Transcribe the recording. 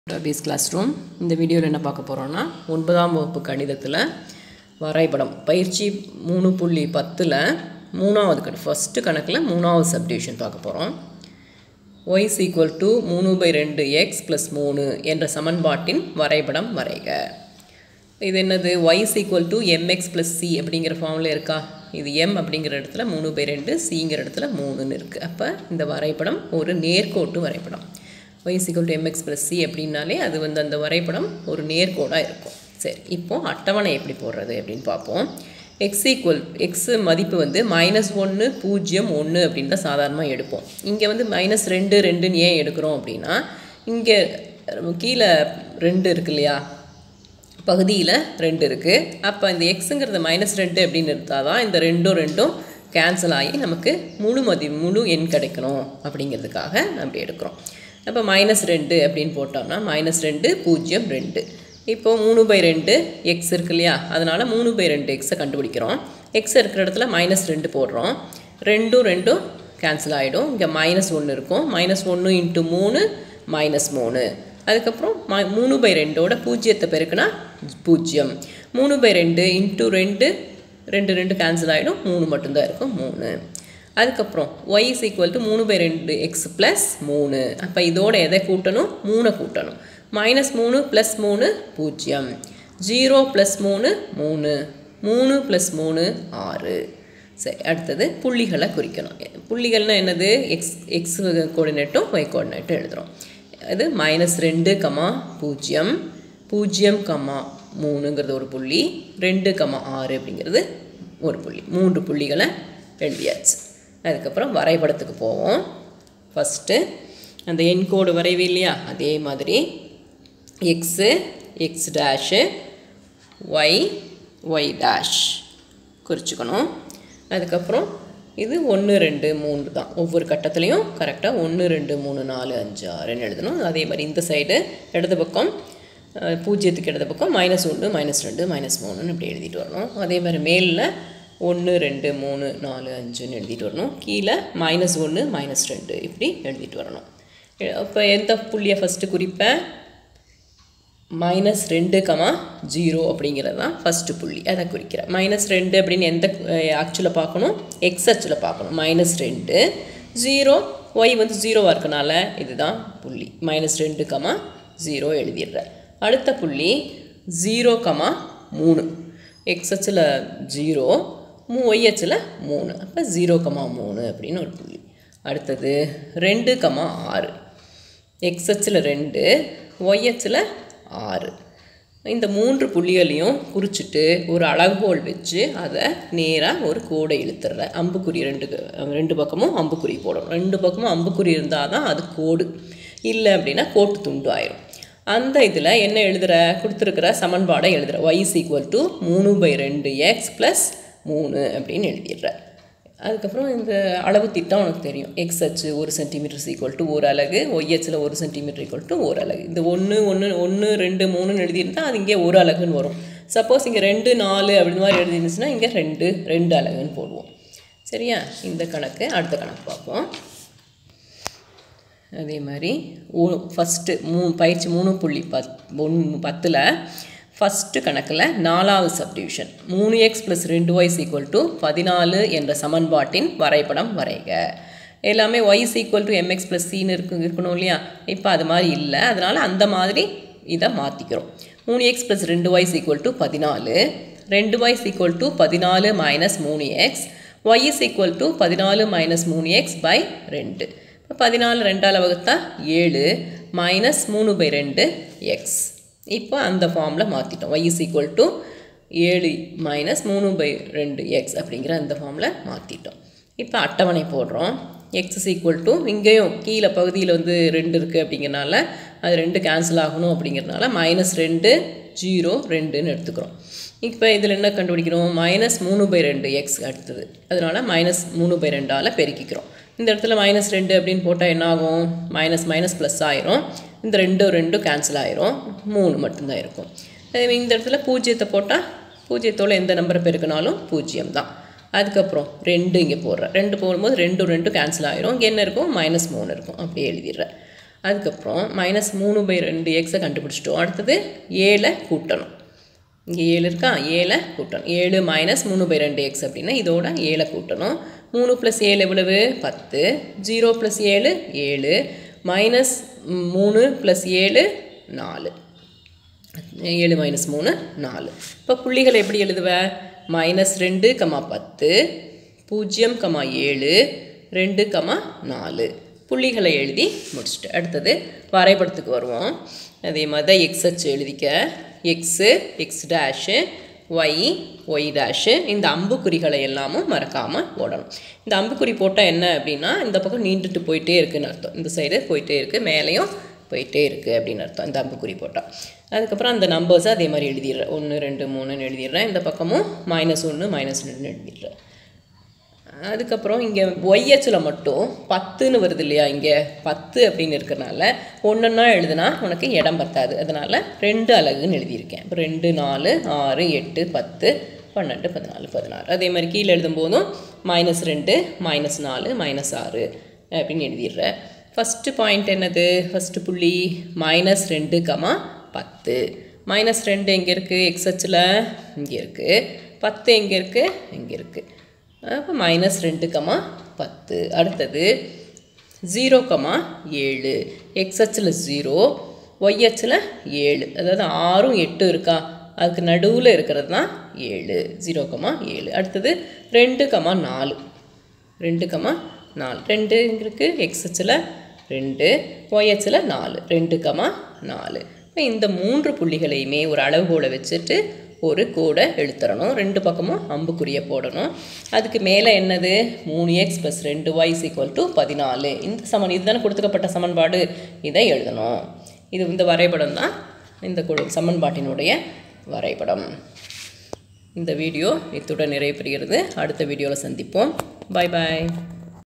rabbis class room இந்த வீடியோவில் என்ன பார்க்க போகிறோன்னா ஒன்பதாம் வகுப்பு கணிதத்தில் வரைபடம் பயிற்சி மூணு புள்ளி பத்தில் மூணாவது கணக்கு ஃபஸ்ட்டு கணக்கில் மூணாவது சப்டிவிஷன் பார்க்க போகிறோம் ஒய் ஈக்குவல் டு மூணு பை ரெண்டு எக்ஸ் ப்ளஸ் மூணு என்ற சமன்பாட்டின் வரைபடம் வரைக இது என்னது y equal to m x plus c அப்படிங்கிற ஃபார்மில் இருக்கா இது எம் அப்படிங்கிற இடத்துல மூணு பை ரெண்டு சிங்கிற இடத்துல மூணுன்னு இருக்குது அப்போ இந்த வரைபடம் ஒரு நேர்கோட்டு வரைபடம் y equal to m x plus c அப்படின்னாலே அது வந்து அந்த வரைபடம் ஒரு நேர்கோடாக இருக்கும் சரி இப்போது அட்டவணை எப்படி போடுறது அப்படின்னு பார்ப்போம் எக்ஸ் ஈக்குவல் எக்ஸ் மதிப்பு வந்து மைனஸ் ஒன்று பூஜ்ஜியம் ஒன்று அப்படின்னு தான் சாதாரணமாக எடுப்போம் இங்கே வந்து மைனஸ் ரெண்டு ரெண்டுன்னு ஏன் எடுக்கிறோம் அப்படின்னா இங்கே கீழே ரெண்டு இருக்கு இல்லையா பகுதியில் ரெண்டு இருக்குது அப்போ இந்த எக்ஸுங்கிறது மைனஸ் ரெண்டு அப்படின்னு எடுத்தால் தான் இந்த ரெண்டும் ரெண்டும் கேன்சல் ஆகி நமக்கு முழு மதி முழு எண் கிடைக்கணும் அப்படிங்கிறதுக்காக அப்படி எடுக்கிறோம் அப்போ மைனஸ் ரெண்டு அப்படின்னு போட்டோம்னா மைனஸ் ரெண்டு பூஜ்ஜியம் ரெண்டு இப்போது மூணு பை ரெண்டு எக்ஸ் இருக்கு இல்லையா அதனால் மூணு பை ரெண்டு எக்ஸை கண்டுபிடிக்கிறோம் எக்ஸ் இருக்கிற இடத்துல மைனஸ் ரெண்டு போடுறோம் ரெண்டும் ரெண்டும் கேன்சல் ஆகிடும் இங்கே மைனஸ் ஒன்று இருக்கும் மைனஸ் ஒன்று இன்ட்டு மூணு மைனஸ் மூணு அதுக்கப்புறம் ம மூணு பை ரெண்டோட பூஜ்ஜியத்தை பெருக்குனா பூஜ்ஜியம் மூணு பை ரெண்டு இன்ட்டு ரெண்டு ரெண்டு ரெண்டு கேன்சல் ஆகிடும் மூணு மட்டும்தான் இருக்கும் மூணு அதுக்கப்புறம் ஒய் இஸ் ஈக்குவல் டு மூணு பை ரெண்டு எக்ஸ் ப்ளஸ் மூணு அப்போ இதோட எதை கூட்டணும் மூணை கூட்டணும் மைனஸ் மூணு ப்ளஸ் மூணு பூஜ்ஜியம் ஜீரோ ப்ளஸ் மூணு மூணு மூணு ப்ளஸ் மூணு ஆறு சரி அடுத்தது புள்ளிகளை குறிக்கணும் புள்ளிகள்னால் என்னது எக்ஸ் எக்ஸ் கோஆர்டினேட்டும் ஒய் கோஆர்டினேட்டும் எழுதுகிறோம் அது மைனஸ் ரெண்டு கமா பூஜ்ஜியம் பூஜ்ஜியம் கமா மூணுங்கிறது ஒரு புள்ளி ரெண்டு கமா ஆறு அப்படிங்கிறது ஒரு புள்ளி மூன்று புள்ளிகளை எழுதியாச்சு அதுக்கப்புறம் வரைபடத்துக்கு போவோம் ஃபஸ்ட்டு அந்த என்கோடு வரைவு இல்லையா அதே மாதிரி x x dash y y dash குறிச்சிக்கணும் அதுக்கப்புறம் இது ஒன்று ரெண்டு மூணு தான் ஒவ்வொரு கட்டத்துலேயும் கரெக்டாக ஒன்று ரெண்டு மூணு நாலு அஞ்சு ஆறுன்னு எழுதணும் அதே மாதிரி இந்த சைடு இடது பக்கம் பூஜ்ஜியத்துக்கு இடது பக்கம் மைனஸ் ஒன்று மைனஸ் ரெண்டு மைனஸ் மூணுன்னு இப்படி எழுதிட்டு வரணும் அதே மாதிரி மேலில் ஒன்று ரெண்டு மூணு நாலு அஞ்சுன்னு எழுதிட்டு வரணும் கீழே மைனஸ் ஒன்று மைனஸ் ரெண்டு இப்படி எழுதிட்டு வரணும் அப்போ எந்த புள்ளியை ஃபஸ்ட்டு குறிப்பேன் மைனஸ் ரெண்டு கமா ஜீரோ அப்படிங்கிறது தான் ஃபஸ்ட்டு புள்ளி அதை குறிக்கிறேன் மைனஸ் ரெண்டு அப்படின்னு எந்த ஆக்சுவலாக பார்க்கணும் எக்ஸ் அச்சில் பார்க்கணும் மைனஸ் ரெண்டு ஜீரோ ஒய் வந்து ஜீரோவாக இருக்கனால இதுதான் புள்ளி மைனஸ் ரெண்டு கமா ஜீரோ எழுதிடுறேன் அடுத்த புள்ளி ஜீரோ கமா மூணு எக்ஸ் அச்சில் ஜீரோ மூ ஒய் அச்சில் மூணு அப்போ ஜீரோ கமா மூணு அப்படின்னு ஒரு புள்ளி அடுத்தது ரெண்டு கமா ஆறு எக்ஸ் அச்சில் ரெண்டு ஒய் அச்சில் ஆறு இந்த மூன்று புள்ளிகளையும் குறிச்சிட்டு ஒரு அளவுகோல் வச்சு அதை நேராக ஒரு கோடை இழுத்துடுறேன் அம்புக்குறி ரெண்டு ரெண்டு பக்கமும் அம்புக்குறி போடணும் ரெண்டு பக்கமும் அம்புக்குறி இருந்தால் தான் அது கோடு இல்லை அப்படின்னா கோட்டு துண்டு ஆயிரும் அந்த இதில் என்ன எழுதுகிற கொடுத்துருக்கிற சமன்பாடை எழுதுகிற ஒய் இஸ் ஈக்குவல் டு மூணு பை ரெண்டு எக்ஸ் ப்ளஸ் மூணு அப்படின்னு எழுதிடுற அதுக்கப்புறம் இந்த அளவு திட்டம் உனக்கு தெரியும் எக்ஸ் அச்சு ஒரு சென்டிமீட்டர் ஈக்குவல் டு ஒரு அலகு ஒய் அச்சில் ஒரு சென்டிமீட்டர் ஈக்குவல் டு ஒரு அலகு இந்த ஒன்று ஒன்று ஒன்று ரெண்டு மூணுன்னு எழுதியிருந்தால் அது இங்கே ஒரு அலகுன்னு வரும் சப்போஸ் இங்கே ரெண்டு நாலு அப்படி மாதிரி எழுதிருந்துச்சுன்னா இங்கே ரெண்டு ரெண்டு அலகுன்னு போடுவோம் சரியா இந்த கணக்கு அடுத்த கணக்கு பார்ப்போம் அதே மாதிரி ஓ ஃபஸ்ட்டு மூ பயிற்சி மூணு புள்ளி பத் ஒன் பத்தில் ஃபஸ்ட்டு கணக்கில் நாலாவது சப்டிவிஷன் மூணு எக்ஸ் ப்ளஸ் ரெண்டு ஒய்ஸ் ஈக்குவல் டு பதினாலு என்ற சமன்பாட்டின் வரைபடம் வரைக எல்லாமே y's equal to m x plus சின்னு இருக்கு இருக்கணும் இல்லையா இப்போ அது மாதிரி இல்லை அதனால் அந்த மாதிரி இதை மாற்றிக்கிறோம் மூணு எக்ஸ் ப்ளஸ் ரெண்டு ஒய்ஸ் ஈக்குவல் டு பதினாலு ரெண்டு ஒய்ஸ் ஈக்குவல் டு பதினாலு மைனஸ் மூணு x y is equal to பதினாலு மைனஸ் மூணு எக்ஸ் பை ரெண்டு இப்போ பதினாலு ரெண்டால் வகுத்தா ஏழு மைனஸ் மூணு பை ரெண்டு எக்ஸ் இப்போ அந்த ஃபார்மில் மாற்றிட்டோம் ஒய் இஸ் ஈக்குவல் டு ஏழு மைனஸ் மூணு பை ரெண்டு எக்ஸ் அப்படிங்கிற அந்த ஃபார்மில் மாற்றிட்டோம் இப்போ அட்டவணை போடுறோம் எக்ஸ் இஸ் ஈக்குவல் டு இங்கேயும் கீழே பகுதியில் வந்து ரெண்டு இருக்குது அப்படிங்கிறனால அது ரெண்டு கேன்சல் ஆகணும் அப்படிங்கிறனால மைனஸ் ரெண்டு ஜீரோ ரெண்டுன்னு எடுத்துக்கிறோம் இப்போ இதில் என்ன கண்டுபிடிக்கிறோம் மைனஸ் மூணு பை ரெண்டு எக்ஸ் அடுத்தது அதனால் மைனஸ் மூணு பை ரெண்டால் பெருக்கிக்கிறோம் இந்த இடத்துல மைனஸ் ரெண்டு அப்படின்னு போட்டால் என்ன ஆகும் மைனஸ் மைனஸ் ப்ளஸ் ஆயிரும் இந்த ரெண்டு ரெண்டும் கேன்சல் ஆயிரும் மூணு மட்டும்தான் இருக்கும் இந்த இடத்துல பூஜ்ஜியத்தை போட்டால் பூஜ்ஜியத்தோடு எந்த நம்பரை பெருக்கினாலும் பூஜ்ஜியம் தான் அதுக்கப்புறம் ரெண்டு இங்கே போடுறேன் ரெண்டு போடும்போது ரெண்டும் ரெண்டும் கேன்சல் ஆயிரும் இங்கே என்ன இருக்கும் மைனஸ் மூணு இருக்கும் அப்படியே எழுதிடுறேன் அதுக்கப்புறம் மைனஸ் மூணு பை ரெண்டு எக்ஸை கண்டுபிடிச்சிட்டோம் அடுத்தது ஏழை கூட்டணும் இங்கே ஏழு இருக்கா ஏழை கூட்டணும் ஏழு மைனஸ் மூணு பை ரெண்டு எக்ஸ் அப்படின்னா இதோட ஏழை கூட்டணும் மூணு ப்ளஸ் ஏழு எவ்வளவு பத்து ஜீரோ ப்ளஸ் ஏழு ஏழு மைனஸ் மூணு ப்ளஸ் ஏழு நாலு ஏழு மைனஸ் மூணு நாலு இப்போ புள்ளிகளை எப்படி எழுதுவ மைனஸ் ரெண்டு கமா பத்து பூஜ்ஜியம் கமா ஏழு ரெண்டு கமா நாலு புள்ளிகளை எழுதி முடிச்சுட்டு அடுத்தது வரைபடத்துக்கு வருவோம் அதே மாதிரி தான் எக்ஸ் அச்சு எழுதிக்க x x dash y y dash இந்த அம்புக்குறிகளை எல்லாமும் மறக்காமல் போடணும் இந்த அம்புக்குறி போட்டால் என்ன அப்படின்னா இந்த பக்கம் நீண்டுட்டு போயிட்டே இருக்குன்னு அர்த்தம் இந்த சைடு போயிட்டே இருக்குது மேலேயும் போயிட்டே இருக்குது அப்படின்னு அர்த்தம் இந்த அம்புக்குறி போட்டால் அதுக்கப்புறம் அந்த நம்பர்ஸை அதே மாதிரி எழுதிடுறேன் ஒன்று ரெண்டு மூணுன்னு எழுதிடுறேன் இந்த பக்கமும் மைனஸ் ஒன்று மைனஸ் ரெண்டுன்னு எழுதிடுறேன் அதுக்கப்புறம் இங்கே ஒய்ஹெச்சில் மட்டும் பத்துன்னு வருது இல்லையா இங்கே பத்து அப்படின்னு இருக்கிறனால ஒன்றுன்னா எழுதுனா உனக்கு இடம் பத்தாது அதனால் ரெண்டு அலகுன்னு எழுதியிருக்கேன் இப்போ ரெண்டு நாலு ஆறு எட்டு பத்து பன்னெண்டு பதினாலு பதினாறு அதே மாதிரி கீழே எழுதும்போதும் மைனஸ் ரெண்டு மைனஸ் நாலு மைனஸ் ஆறு அப்படின்னு எழுதிடுறேன் ஃபஸ்ட்டு பாயிண்ட் என்னது ஃபஸ்ட்டு புள்ளி மைனஸ் ரெண்டு கமா பத்து மைனஸ் ரெண்டு எங்கே இருக்குது எக்ஸ் அச்சில் இங்கே இருக்குது பத்து எங்கே இருக்குது இங்கே இருக்குது அப்போ மைனஸ் ரெண்டு கமா பத்து அடுத்தது ஜீரோ கமா ஏழு எக்ஸ் அச்சில் ஜீரோ ஒய் அச்சில் ஏழு அதாவது ஆறும் எட்டும் இருக்கா அதுக்கு நடுவில் இருக்கிறது தான் ஏழு ஜீரோ கமா ஏழு அடுத்தது ரெண்டு கமா நாலு ரெண்டு கமா நாலு ரெண்டு எங்கே இருக்குது எக்ஸ் அச்சில் ரெண்டு ஒய் அச்சில் நாலு ரெண்டு கமா நாலு இப்போ இந்த மூன்று புள்ளிகளையுமே ஒரு அளவுகோலை வச்சுட்டு ஒரு கோடை எழுத்துறணும் ரெண்டு பக்கமும் அம்புக்குறிய போடணும் அதுக்கு மேலே என்னது மூணு எக்ஸ் ப்ளஸ் ரெண்டு ஒய் ஈக்குவல் டு பதினாலு இந்த சமன் இதுதானே கொடுத்துக்கப்பட்ட சமன்பாடு இதை எழுதணும் இது இந்த வரைபடம் தான் இந்த கு சமன்பாட்டினுடைய வரைபடம் இந்த வீடியோ இத்துடன் நிறைவு பெறுகிறது அடுத்த வீடியோவில் சந்திப்போம் பாய் பாய்